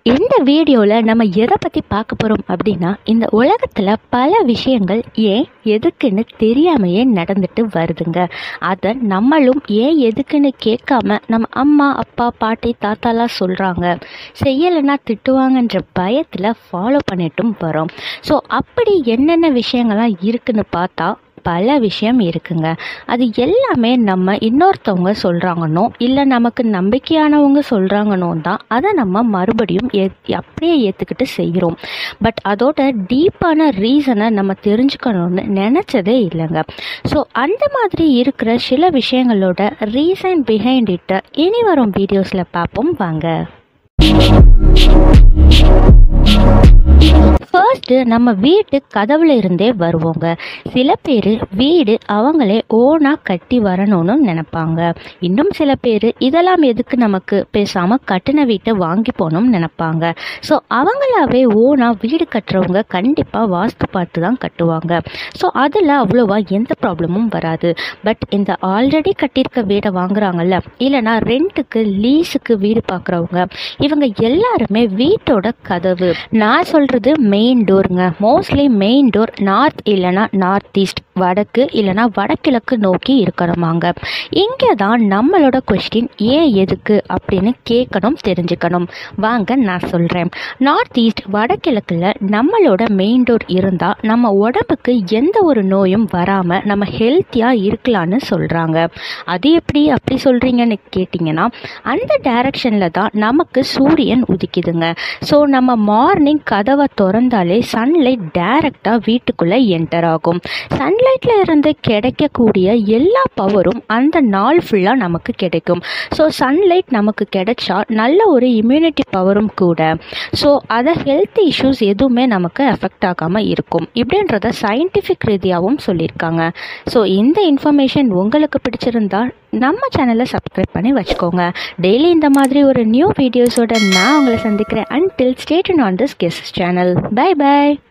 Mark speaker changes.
Speaker 1: இந்த வீடியோவில் நம்ம எதை பற்றி பார்க்க போகிறோம் அப்படின்னா இந்த உலகத்தில் பல விஷயங்கள் ஏன் எதுக்குன்னு தெரியாமையே நடந்துட்டு வருதுங்க அதை நம்மளும் ஏன் எதுக்குன்னு கேட்காம நம்ம அம்மா அப்பா பாட்டி தாத்தாலாம் சொல்கிறாங்க செய்யலைன்னா திட்டுவாங்கன்ற பயத்தில் ஃபாலோ பண்ணிட்டும் வரோம் ஸோ அப்படி என்னென்ன விஷயங்கள்லாம் இருக்குன்னு பார்த்தா பல விஷயம் இருக்குங்க அது எல்லாமே நம்ம இன்னொருத்தவங்க சொல்கிறாங்கன்னோ இல்லை நமக்கு நம்பிக்கையானவங்க சொல்கிறாங்கன்னோ தான் அதை நம்ம மறுபடியும் ஏ அப்படியே ஏற்றுக்கிட்டு செய்கிறோம் பட் அதோட டீப்பான ரீசனை நம்ம தெரிஞ்சுக்கணும்னு நினச்சதே இல்லைங்க ஸோ அந்த மாதிரி இருக்கிற சில விஷயங்களோட ரீசன் பிஹைண்ட் இட்டை இனி வரும் வீடியோஸில் பார்ப்போம் வாங்க ஃபர்ஸ்ட்டு நம்ம வீட்டு கதவுல இருந்தே வருவோங்க சில பேர் வீடு அவங்களே ஓனாக கட்டி வரணும்னு நினைப்பாங்க இன்னும் சில பேர் இதெல்லாம் எதுக்கு நமக்கு பேசாமல் கட்டின வீட்டை வாங்கி போகணும்னு நினைப்பாங்க ஸோ அவங்களாவே ஓனாக வீடு கட்டுறவங்க கண்டிப்பாக வாஸ்து பார்த்து தான் கட்டுவாங்க ஸோ அதில் அவ்வளோவா எந்த ப்ராப்ளமும் வராது பட் இந்த ஆல்ரெடி கட்டியிருக்க வீடை வாங்குறாங்கல்ல இல்லைனா ரெண்ட்டுக்கு லீஸுக்கு வீடு பார்க்குறவங்க இவங்க எல்லாருமே வீட்டோட கதவு நான் சொல்கிறது மெயின் டோருங்க மோஸ்ட்லி மெயின் டோர் நார்த் இல்லைனா நார்த் ஈஸ்ட் வடக்கு இல்லைனா வடகிழக்கு நோக்கி இருக்கணுமாங்க இங்கே தான் நம்மளோட கொஸ்டின் ஏன் எதுக்கு அப்படின்னு கேட்கணும் தெரிஞ்சுக்கணும் வாங்க நான் சொல்கிறேன் நார்த் ஈஸ்ட் வடகிழக்கில் நம்மளோட மெயின் டோர் இருந்தால் நம்ம உடம்புக்கு எந்த ஒரு நோயும் வராமல் நம்ம ஹெல்த்தியாக இருக்கலான்னு சொல்கிறாங்க அது எப்படி அப்படி சொல்கிறீங்கன்னு கேட்டிங்கன்னா அந்த டைரக்ஷனில் தான் நமக்கு சூரியன் உதிக்குதுங்க ஸோ நம்ம மார்னிங் கதவை திறந்தாலே சன்லைட் டைரக்டாக வீட்டுக்குள்ளே என்டர் ஆகும் சன்லைட்டில் இருந்து கிடைக்கக்கூடிய எல்லா பவரும் அந்த நாள் ஃபுல்லாக நமக்கு கிடைக்கும் ஸோ சன்லைட் நமக்கு கிடைச்சா நல்ல ஒரு இம்யூனிட்டி பவரும் கூட ஸோ அதை ஹெல்த் இஷ்யூஸ் எதுவுமே நமக்கு எஃபெக்ட் ஆகாமல் இருக்கும் இப்படின்றத சயின்டிஃபிக் ரீதியாகவும் சொல்லியிருக்காங்க ஸோ இந்த இன்ஃபர்மேஷன் உங்களுக்கு பிடிச்சிருந்தா நம்ம சேனலை சப்ஸ்கிரைப் பண்ணி வச்சுக்கோங்க டெய்லி இந்த மாதிரி ஒரு நியூ வீடியோஸோட நான் உங்களை சந்திக்கிறேன் அன்டில் ஸ்டேட்டன் ஆன் திஸ் கெஸ் சேனல் பை பை